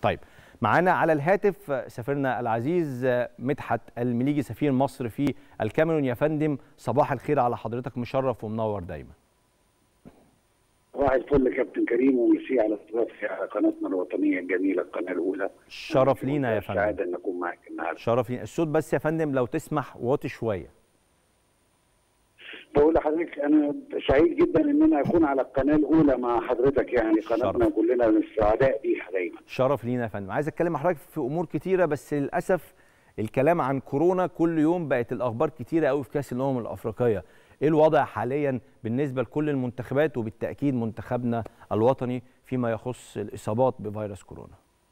طيب معانا على الهاتف سفيرنا العزيز مدحت المليجي سفير مصر في الكاميرون يا فندم صباح الخير على حضرتك مشرف ومنور دايما صباح الفل كابتن كريم ومسي على استضافتي على قناتنا الوطنيه الجميله القناه الاولى شرف لينا يا فندم سعاده ان اكون معاك النهارده شرف لينا الصوت بس يا فندم لو تسمح واطي شويه بقول لحضرتك انا سعيد جدا ان انا اكون على القناه الاولى مع حضرتك يعني قناتنا شرف. كلنا من السعداء بيها دايما شرف لينا يا فندم عايز اتكلم مع حضرتك في امور كتيره بس للاسف الكلام عن كورونا كل يوم بقت الاخبار كتيره قوي في كاس الامم الافريقيه ايه الوضع حاليا بالنسبه لكل المنتخبات وبالتاكيد منتخبنا الوطني فيما يخص الاصابات بفيروس كورونا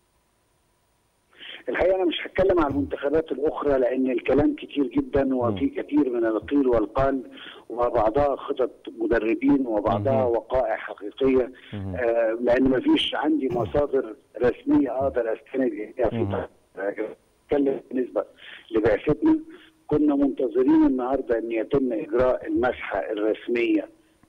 الحقيقه انا مش هتكلم عن المنتخبات الاخرى لان الكلام كتير جدا وفي كثير من القيل والقال وبعضها خطط مدربين وبعضها مهم. وقائع حقيقيه مهم. آه لان ما فيش عندي مصادر رسميه اقدر استند اليها في مهم. اتكلم بالنسبه لبعثتنا كنا منتظرين النهارده ان يتم اجراء المسحه الرسميه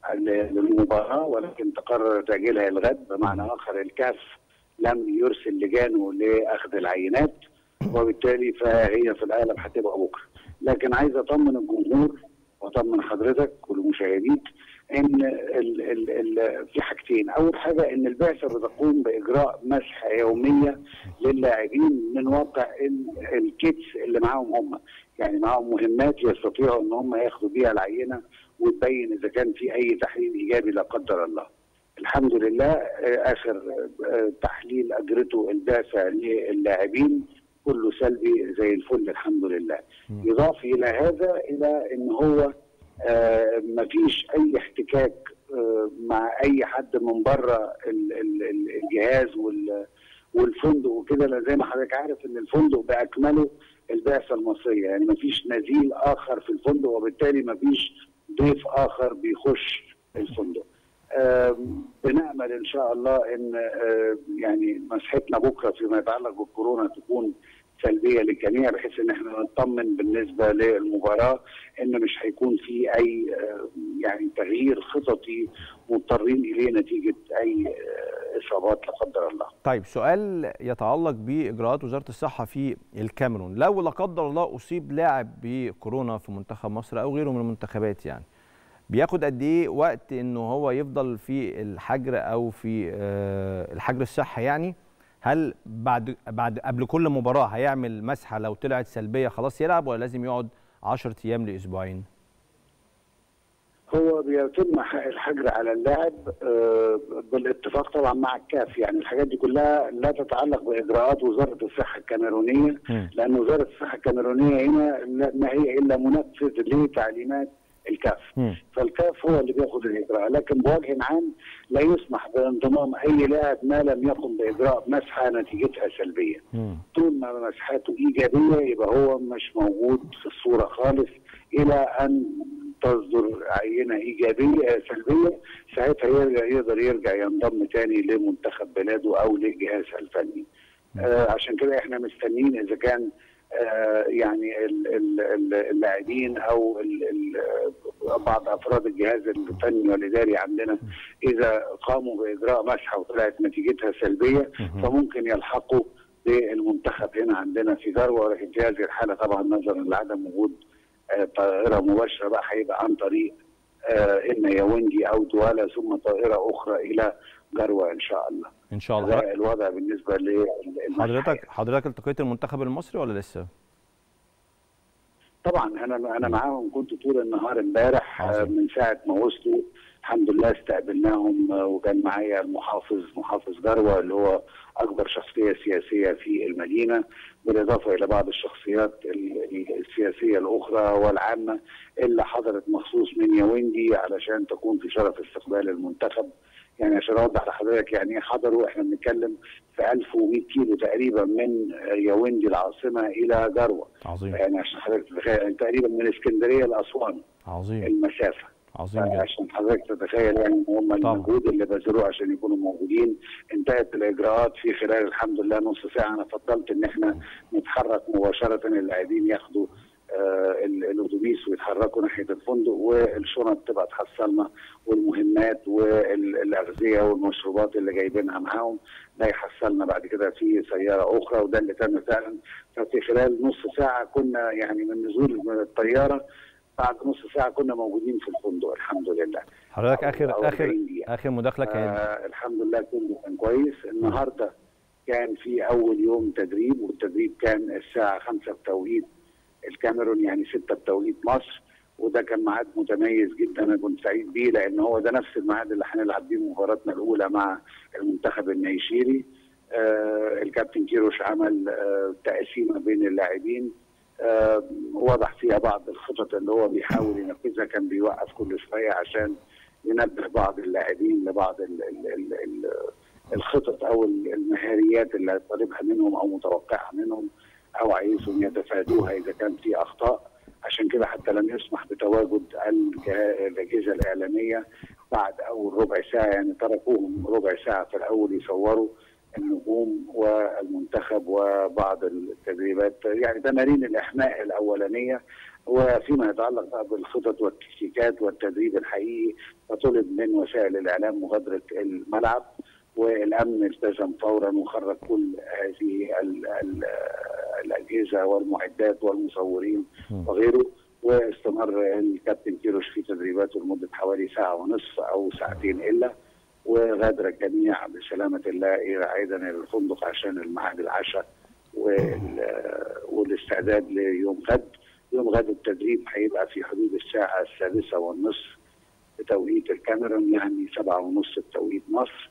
للمباراه ولكن تقرر تاجيلها الغد بمعنى اخر الكاف لم يرسل لجانه لاخذ العينات وبالتالي فهي في الاغلب هتبقى بكره لكن عايز اطمن الجمهور واطمن حضرتك والمشاهدين ان ال ال ال في حاجتين اول حاجه ان البعثه بتقوم باجراء مسحه يوميه للاعبين من واقع ال- الكيتس اللي معاهم هم يعني معاهم مهمات يستطيعوا ان هم ياخدوا بيها العينه وتبين اذا كان في اي تحليل ايجابي لا قدر الله الحمد لله آه، اخر آه، تحليل اجرته البعثه للاعبين كله سلبي زي الفل الحمد لله يضاف الى هذا الى ان هو آه، مفيش اي احتكاك آه، مع اي حد من بره ال- ال- ال- الجهاز وال- والفندق وكده لأن زي ما حضرتك عارف ان الفندق باكمله البعثه المصريه يعني مفيش نزيل اخر في الفندق وبالتالي مفيش ضيف اخر بيخش الفندق آم، بنامل ان شاء الله ان آه، يعني مسحتنا بكره فيما يتعلق بالكورونا تكون سلبيه للجميع بحيث ان احنا نطمن بالنسبه للمباراه ان مش هيكون في اي آه، يعني تغيير خططي مضطرين اليه نتيجه اي آه، اصابات لا قدر الله. طيب سؤال يتعلق باجراءات وزاره الصحه في الكاميرون لو لا قدر الله اصيب لاعب بكورونا في منتخب مصر او غيره من المنتخبات يعني بياخد قد ايه وقت انه هو يفضل في الحجر او في آه، الحجر الصحي يعني هل بعد بعد قبل كل مباراه هيعمل مسحه لو طلعت سلبيه خلاص يلعب ولا لازم يقعد 10 ايام لاسبوعين هو بيتم ح- الحجر على اللاعب آه، بالاتفاق طبعا مع الكاف يعني الحاجات دي كلها لا تتعلق باجراءات وزاره الصحه الكاميرونيه مم. لان وزاره الصحه الكاميرونيه هنا لا- ما هي الا منفذ لتعليمات الكاف مم. فالكاف هو اللي بياخذ الاجراء لكن بوجه عام لا يسمح بانضمام اي لاعب ما لم يقم باجراء مسحه نتيجتها سلبيه مم. طول ما مسحاته ايجابيه يبقى هو مش موجود في الصوره خالص الى ان تصدر عينه ايجابيه سلبيه ساعتها يرجع يقدر يرجع ينضم تاني لمنتخب بلاده او لجهازها الفني. آه عشان كده احنا مستنيين اذا كان آه يعني ال- ال- ال- اللاعبين او ال- ال- آه، بعض افراد الجهاز الفني والاداري عندنا اذا قاموا باجراء مسحه وطلعت نتيجتها سلبيه مهم. فممكن يلحقوا بالمنتخب هنا عندنا في ذروه ولكن في هذه الحاله طبعا نظرا لعدم وجود آه، طائره مباشره بقى هيبقى عن طريق آه، اما ياوندي او دوالا ثم طائره اخرى الى ذروه ان شاء الله. ان شاء الله ده الوضع بالنسبه للمسحة. حضرتك حضرتك التقيت المنتخب المصري ولا لسه طبعا انا انا معاهم كنت طول النهار امبارح آه، عظيم. من ساعه ما وصلوا الحمد لله استقبلناهم آه، وكان معايا المحافظ محافظ ذروه اللي هو اكبر شخصيه سياسيه في المدينه بالاضافه الى بعض الشخصيات ال- ال- السياسيه الاخرى والعامه اللي حضرت مخصوص من ياوندي علشان تكون في شرف استقبال المنتخب يعني عشان اوضح لحضرتك يعني ايه حضروا احنا بنتكلم في 1100 كيلو تقريبا من آه، ياوندي العاصمه الى ذروه عظيم يعني عشان حضرتك تتخيل يعني تقريبا من اسكندريه لاسوان عظيم المسافه عظيم جدا عشان حضرتك تتخيل يعني هم طبعا. المجهود اللي بذلوه عشان يكونوا موجودين انتهت الاجراءات في خلال الحمد لله نص ساعه انا فضلت ان احنا نتحرك مباشره اللاعبين ياخدوا الاتوبيس ويتحركوا ناحيه الفندق والشنط تبقى تحصلنا والمهمات والاغذيه والمشروبات اللي جايبينها معاهم ده يحصلنا بعد كده في سياره اخرى وده اللي تم فعلا ففي خلال نص ساعه كنا يعني من نزول من الطياره بعد نص ساعه كنا موجودين في الفندق الحمد لله حضرتك أو- اخر أو اخر 40 دقيقة. اخر مداخله كانت آه الحمد لله كله كان كويس النهارده كان في اول يوم تدريب والتدريب كان الساعه 5 بتوقيت الكاميرون يعني 6 بتوقيت مصر وده كان ميعاد متميز جدا انا كنت سعيد بيه لان هو ده نفس الميعاد اللي هنلعب بيه مباراتنا الاولى مع المنتخب النيجيري آه الكابتن كيروش عمل آه تقسيمه بين اللاعبين آه وضع فيها بعض الخطط اللي هو بيحاول ينفذها كان بيوقف كل شويه عشان ينبه بعض اللاعبين لبعض ال ال ال ال الخطط او المهاريات اللي طالبها منهم او متوقعها منهم او عايزهم يتفادوها اذا كان في اخطاء عشان كده حتى لم يسمح بتواجد الجه- الاجهزه الاعلاميه بعد اول ربع ساعه يعني تركوهم ربع ساعه في الاول يصوروا النجوم والمنتخب وبعض التدريبات يعني تمارين الاحماء الاولانيه وفيما يتعلق بقى بالخطط والتكتيكات والتدريب الحقيقي فطلب من وسائل الاعلام مغادره الملعب والامن التزم فورا وخرج كل هذه ال ال الاجهزه والمعدات والمصورين وغيره واستمر الكابتن كيروش في تدريباته لمده حوالي ساعه ونصف او ساعتين الا وغادر الجميع بسلامه الله الى عيدا الى الفندق عشان الميعاد العشاء وال- والاستعداد ليوم غد يوم غد التدريب هيبقى في حدود الساعه السادسه والنصف بتوقيت الكاميرون يعني سبعة ونص بتوقيت مصر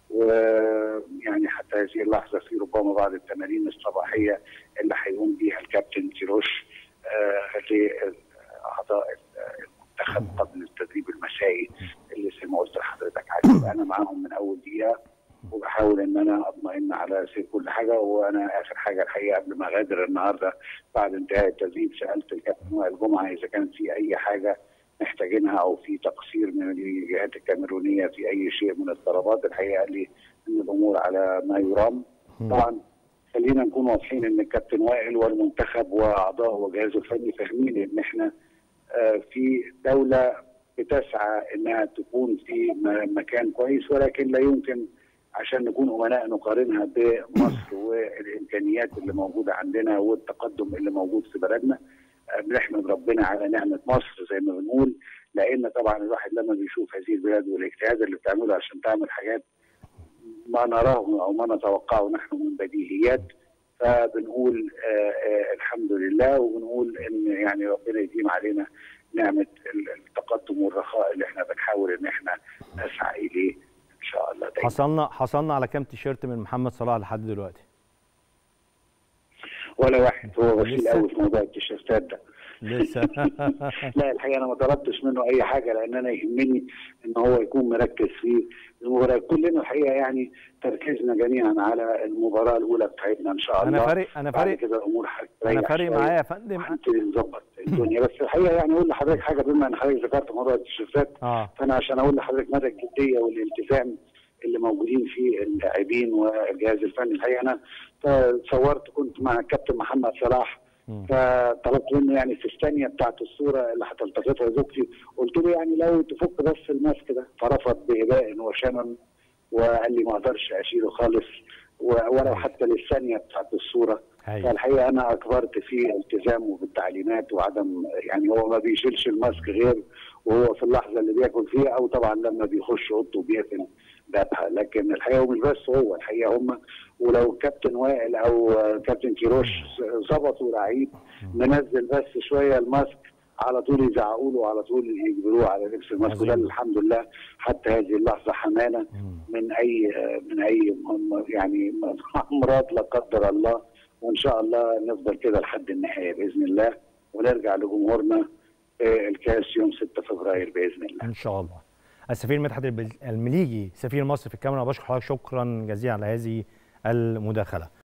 ويعني حتى هذه اللحظة في ربما بعض التمارين الصباحية اللي هيقوم بيها الكابتن كيروش آه، لأعضاء المنتخب قبل التدريب المسائي اللي زي ما قلت لحضرتك عليه أنا معاهم من أول دقيقة وبحاول ان انا اطمئن على سير كل حاجه وانا اخر حاجه الحقيقه قبل ما اغادر النهارده بعد انتهاء التدريب سالت الكابتن وائل جمعه اذا كان في اي حاجه محتاجينها او في تقصير من الجهات الكاميرونيه في اي شيء من الطلبات الحقيقه قال لي ان الامور على ما يرام طبعا خلينا نكون واضحين ان الكابتن وائل والمنتخب واعضائه وجهازه الفني فاهمين ان احنا آه، في دوله بتسعى انها تكون في م- مكان كويس ولكن لا يمكن عشان نكون امناء نقارنها بمصر والامكانيات اللي موجوده عندنا والتقدم اللي موجود في بلدنا آه، بنحمد ربنا على نعمه مصر زي ما بنقول لان طبعا الواحد لما بيشوف هذه البلاد والاجتهاد اللي بتعمله عشان تعمل حاجات ما نراه او ما نتوقعه نحن من بديهيات فبنقول آه آه الحمد لله وبنقول ان يعني ربنا يديم علينا نعمه التقدم والرخاء اللي احنا بنحاول ان احنا نسعى اليه ان شاء الله دايما. حصلنا حصلنا على كام تيشيرت من محمد صلاح لحد دلوقتي ولا واحد هو بخيل لسه؟ قوي في موضوع التيشيرتات ده لسه لا الحقيقه انا ما طلبتش منه اي حاجه لان انا يهمني ان هو يكون مركز في المباراه كلنا الحقيقه يعني تركيزنا جميعا على المباراه الاولى بتاعتنا ان شاء الله انا فارق انا بعد فارق كده الامور هتريح انا فارق شوية. معايا يا فندم وهنبتدي نظبط الدنيا بس الحقيقه يعني اقول لحضرتك حاجه بما ان حضرتك ذكرت موضوع التيشيرتات اه فانا عشان اقول لحضرتك مدى الجديه والالتزام اللي موجودين فيه اللاعبين والجهاز الفني الحقيقه انا صورت كنت مع الكابتن محمد صلاح مم. فطلبت منه يعني في الثانيه بتاعت الصوره اللي هتلتقطها زوجتي قلت له يعني لو تفك بس الماسك ده فرفض بإباء وشمم وقال لي ما اقدرش اشيله خالص و- ولو حتى للثانيه بتاعت الصوره هاي. فالحقيقه انا اكبرت في التزامه بالتعليمات وعدم يعني هو ما بيشيلش الماسك غير وهو في اللحظه اللي بياكل فيها او طبعا لما بيخش اوضته بيقفل بابها لكن الحقيقه ومش بس هو الحقيقه هم ولو كابتن وائل او كابتن كيروش ظبطوا لعيب منزل بس شويه الماسك على طول يزعقوا له على طول يجبروه على لبس الماسك وده عظيم. الحمد لله حتى هذه اللحظه حمانا مم. من اي من اي م- يعني امراض لا قدر الله وان شاء الله نفضل كده لحد النهايه باذن الله ونرجع لجمهورنا في الكاس يوم 6 فبراير باذن الله ان شاء الله السفير مدحت البل- المليجي سفير مصر في الكاميرا بشكر حضرتك شكرا جزيلا على هذه المداخله